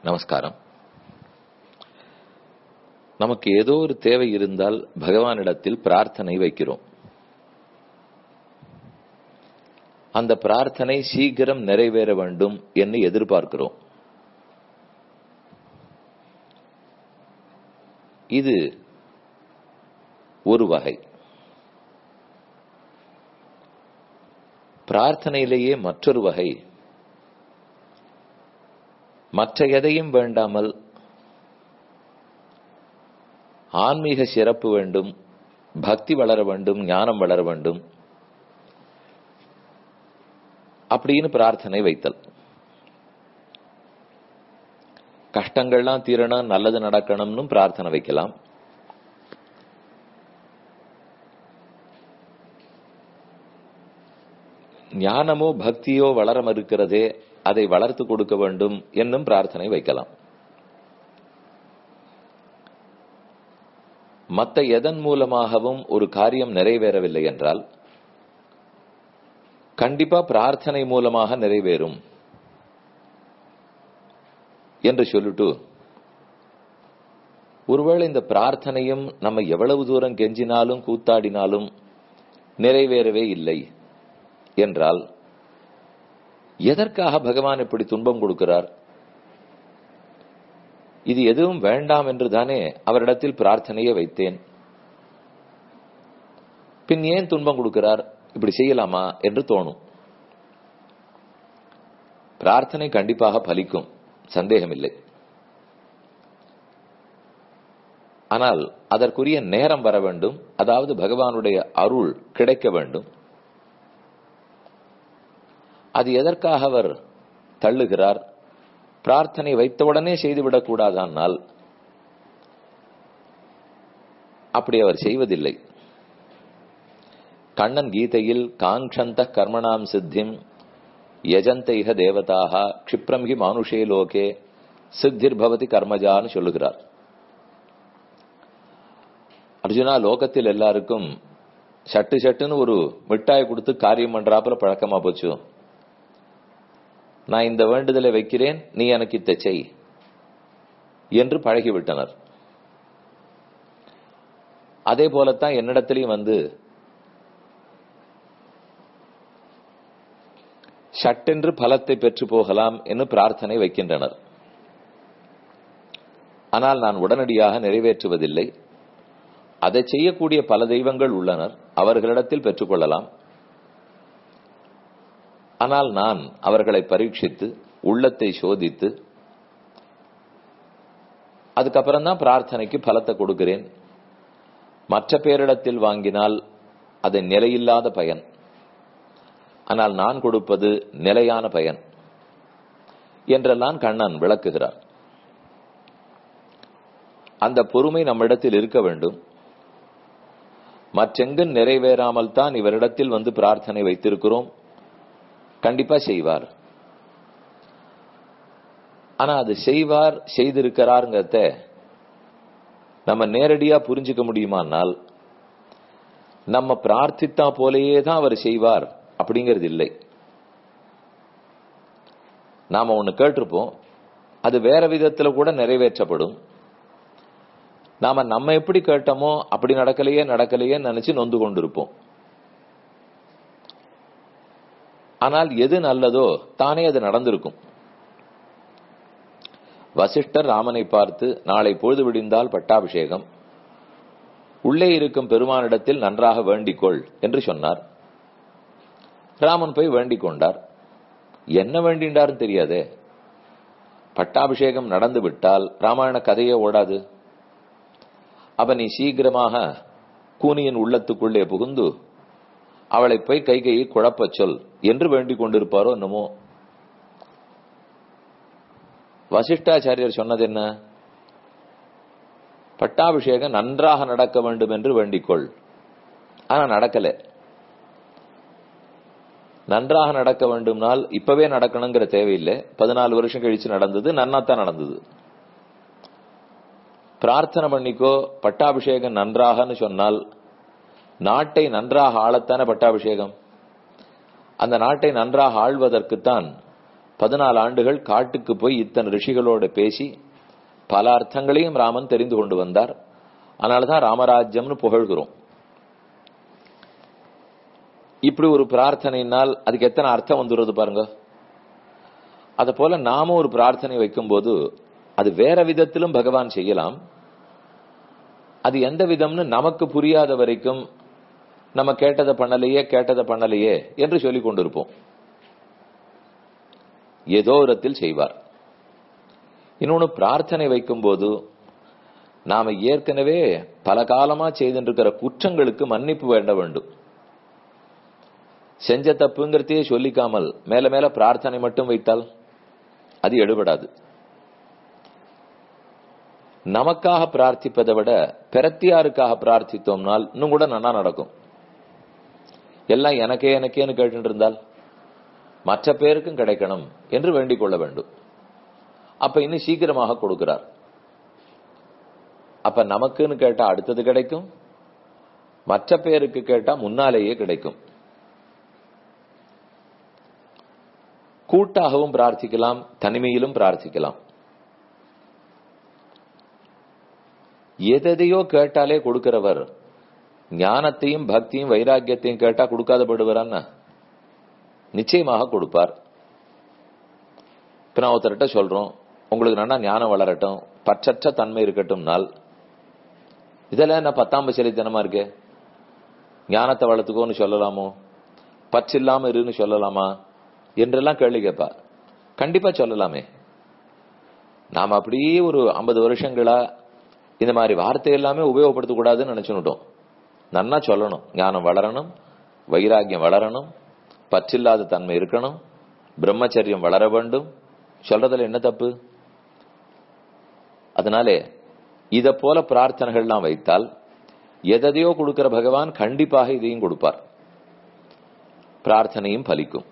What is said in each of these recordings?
நமஸ்காரம் நமக்கு ஏதோ ஒரு தேவை இருந்தால் பகவானிடத்தில் பிரார்த்தனை வைக்கிறோம் அந்த பிரார்த்தனை சீக்கிரம் நிறைவேற வேண்டும் என்று எதிர்பார்க்கிறோம் இது ஒரு வகை பிரார்த்தனையிலேயே மற்றொரு வகை மற்ற எதையும் வேண்டாமல் ஆன்மீக சிறப்பு வேண்டும் பக்தி வளர வேண்டும் ஞானம் வளர வேண்டும் அப்படின்னு பிரார்த்தனை வைத்தல் கஷ்டங்கள்லாம் தீரணும் நல்லது நடக்கணும்னு பிரார்த்தனை வைக்கலாம் ஞானமோ பக்தியோ வளர மறுக்கிறதே அதை வளர்த்து கொடுக்க வேண்டும் என்னும் பிரார்த்தனை வைக்கலாம் மத்த எதன் மூலமாகவும் ஒரு காரியம் நிறைவேறவில்லை என்றால் கண்டிப்பா பிரார்த்தனை மூலமாக நிறைவேறும் என்று சொல்லிட்டு ஒருவேளை இந்த பிரார்த்தனையும் நம்ம எவ்வளவு தூரம் கெஞ்சினாலும் கூத்தாடினாலும் நிறைவேறவே இல்லை என்றால் எதற்காக பகவான் இப்படி துன்பம் கொடுக்கிறார் இது எதுவும் வேண்டாம் என்று தானே அவரிடத்தில் பிரார்த்தனையை வைத்தேன் பின் ஏன் துன்பம் கொடுக்கிறார் இப்படி செய்யலாமா என்று தோணும் பிரார்த்தனை கண்டிப்பாக பலிக்கும் சந்தேகமில்லை ஆனால் அதற்குரிய நேரம் வர வேண்டும் அதாவது பகவானுடைய அருள் கிடைக்க வேண்டும் அது எதற்காக அவர் தள்ளுகிறார் பிரார்த்தனை வைத்தவுடனே செய்துவிடக் கூடாதானால் அப்படி அவர் செய்வதில்லை கண்ணன் கீதையில் காங்ஷந்த கர்மணாம் சித்திம் யஜந்தைக தேவதாக க்ஷிப்ரம் ஹி மானுஷே லோகே சித்திர் பவதி கர்மஜான்னு சொல்லுகிறார் அர்ஜுனா லோகத்தில் எல்லாருக்கும் சட்டு சட்டுன்னு ஒரு மிட்டாய் கொடுத்து காரியம் பண்றாப்புல பழக்கமா போச்சு நான் இந்த வேண்டுதலை வைக்கிறேன் நீ எனக்கு இத்த செய் என்று பழகிவிட்டனர் அதே போலத்தான் என்னிடத்திலையும் வந்து சட்டென்று பலத்தை பெற்று போகலாம் என்று பிரார்த்தனை வைக்கின்றனர் ஆனால் நான் உடனடியாக நிறைவேற்றுவதில்லை அதை செய்யக்கூடிய பல தெய்வங்கள் உள்ளனர் அவர்களிடத்தில் பெற்றுக்கொள்ளலாம் ஆனால் நான் அவர்களை பரீட்சித்து உள்ளத்தை சோதித்து அதுக்கப்புறம் தான் பிரார்த்தனைக்கு பலத்தை கொடுக்கிறேன் மற்ற பேரிடத்தில் வாங்கினால் அது நிலையில்லாத பயன் ஆனால் நான் கொடுப்பது நிலையான பயன் என்றெல்லாம் கண்ணன் விளக்குகிறார் அந்த பொறுமை நம்மிடத்தில் இருக்க வேண்டும் மற்றெங்கும் நிறைவேறாமல் தான் இவரிடத்தில் வந்து பிரார்த்தனை வைத்திருக்கிறோம் கண்டிப்பா செய்வார் ஆனா அது செய்வார் செய்திருக்கிறாருங்கிறத நம்ம நேரடியா புரிஞ்சுக்க முடியுமானால் நம்ம பிரார்த்தித்தா போலேயே தான் அவர் செய்வார் அப்படிங்கிறது இல்லை நாம ஒண்ணு கேட்டிருப்போம் அது வேற விதத்துல கூட நிறைவேற்றப்படும் நாம நம்ம எப்படி கேட்டோமோ அப்படி நடக்கலையே நடக்கலையே நினைச்சு நொந்து கொண்டிருப்போம் ஆனால் எது நல்லதோ தானே அது நடந்திருக்கும் வசிஷ்டர் ராமனை பார்த்து நாளை பொழுது விடிந்தால் பட்டாபிஷேகம் உள்ளே இருக்கும் பெருமானிடத்தில் நன்றாக வேண்டிக்கொள் என்று சொன்னார் ராமன் போய் வேண்டிக் கொண்டார் என்ன வேண்டின்றார்னு தெரியாதே பட்டாபிஷேகம் நடந்து விட்டால் ராமாயண கதையே ஓடாது அப்ப நீ சீக்கிரமாக கூனியின் உள்ளத்துக்குள்ளே புகுந்து அவளை போய் கை கையை குழப்பச் சொல் என்று வேண்டிக் கொண்டிருப்பாரோ என்னமோ வசிஷ்டாச்சாரியர் சொன்னது என்ன பட்டாபிஷேகம் நன்றாக நடக்க வேண்டும் என்று வேண்டிக்கொள் ஆனா நடக்கல நன்றாக நடக்க வேண்டும்னால் இப்பவே நடக்கணுங்கிற தேவையில்லை பதினாலு வருஷம் கழிச்சு நடந்தது நன்னாத்தான் நடந்தது பிரார்த்தனை பண்ணிக்கோ பட்டாபிஷேகம் நன்றாகன்னு சொன்னால் நாட்டை நன்றாக ஆளத்தானே பட்டாபிஷேகம் அந்த நாட்டை நன்றாக ஆள்வதற்குத்தான் பதினாலு ஆண்டுகள் காட்டுக்கு போய் இத்தனை ரிஷிகளோட பேசி பல அர்த்தங்களையும் ராமன் தெரிந்து கொண்டு வந்தார் அதனாலதான் ராமராஜ்யம்னு புகழ்கிறோம் இப்படி ஒரு பிரார்த்தனையினால் அதுக்கு எத்தனை அர்த்தம் வந்துடுறது பாருங்க அத போல நாம ஒரு பிரார்த்தனை வைக்கும்போது அது வேற விதத்திலும் பகவான் செய்யலாம் அது எந்த விதம்னு நமக்கு புரியாத வரைக்கும் நம்ம கேட்டதை பண்ணலையே கேட்டதை பண்ணலையே என்று சொல்லிக் கொண்டிருப்போம் ஏதோ விதத்தில் செய்வார் இன்னொன்னு பிரார்த்தனை வைக்கும்போது நாம ஏற்கனவே பல காலமா செய்துட்டு குற்றங்களுக்கு மன்னிப்பு வேண்ட வேண்டும் செஞ்ச தப்புங்கிறதையே சொல்லிக்காமல் மேல மேல பிரார்த்தனை மட்டும் வைத்தால் அது எடுபடாது நமக்காக பிரார்த்திப்பதை விட பெரத்தியாருக்காக பிரார்த்தித்தோம்னால் இன்னும் கூட நன்னா நடக்கும் எல்லாம் எனக்கே எனக்கேன்னு கேட்டு இருந்தால் மற்ற பேருக்கும் கிடைக்கணும் என்று வேண்டிக் கொள்ள வேண்டும் அப்ப இன்னும் சீக்கிரமாக கொடுக்கிறார் அப்ப நமக்குன்னு கேட்டா அடுத்தது கிடைக்கும் மற்ற பேருக்கு கேட்டா முன்னாலேயே கிடைக்கும் கூட்டாகவும் பிரார்த்திக்கலாம் தனிமையிலும் பிரார்த்திக்கலாம் எதையோ கேட்டாலே கொடுக்கிறவர் ஞானத்தையும் பக்தியும் வைராக்கியத்தையும் கேட்டா கொடுக்காதப்படுவாரான்னா நிச்சயமாக கொடுப்பார் இப்ப நான் ஒருத்தர்கிட்ட சொல்றோம் உங்களுக்கு நல்லா ஞானம் வளரட்டும் பற்றற்ற தன்மை இருக்கட்டும் நாள் இதெல்லாம் என்ன பத்தாம் பசலித்தனமா இருக்கு ஞானத்தை வளர்த்துக்கோன்னு சொல்லலாமோ பற்றில்லாம இருன்னு சொல்லலாமா என்றெல்லாம் கேள்வி கேட்பா கண்டிப்பா சொல்லலாமே நாம அப்படியே ஒரு ஐம்பது வருஷங்களா இந்த மாதிரி வார்த்தை எல்லாமே உபயோகப்படுத்த கூடாதுன்னு நினைச்சுட்டோம் நன்னா சொல்லணும் ஞானம் வளரணும் வைராக்கியம் வளரணும் பற்றில்லாத தன்மை இருக்கணும் பிரம்மச்சரியம் வளர வேண்டும் சொல்றதுல என்ன தப்பு அதனாலே இத போல பிரார்த்தனைகள்லாம் வைத்தால் எதையோ கொடுக்கிற பகவான் கண்டிப்பாக இதையும் கொடுப்பார் பிரார்த்தனையும் பலிக்கும்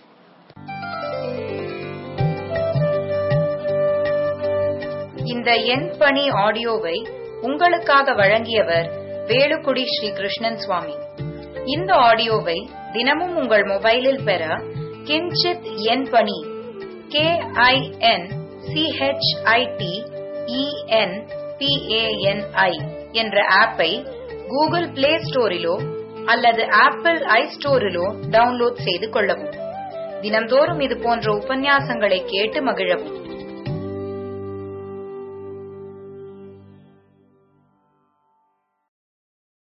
இந்த எண் பணி ஆடியோவை உங்களுக்காக வழங்கியவர் வேலுக்குடி ஸ்ரீ கிருஷ்ணன் சுவாமி இந்த ஆடியோவை தினமும் உங்கள் மொபைலில் பெற கிஞ்சித் எண் பணி கே ஐ என் சிஹெச்ஐடி இஎன் பிஏஎன்ஐ என்ற ஆப்பை கூகுள் பிளே ஸ்டோரிலோ அல்லது ஆப்பிள் ஐ ஸ்டோரிலோ டவுன்லோட் செய்து கொள்ளவும் தினம்தோறும் இது போன்ற உபன்யாசங்களை கேட்டு மகிழவும்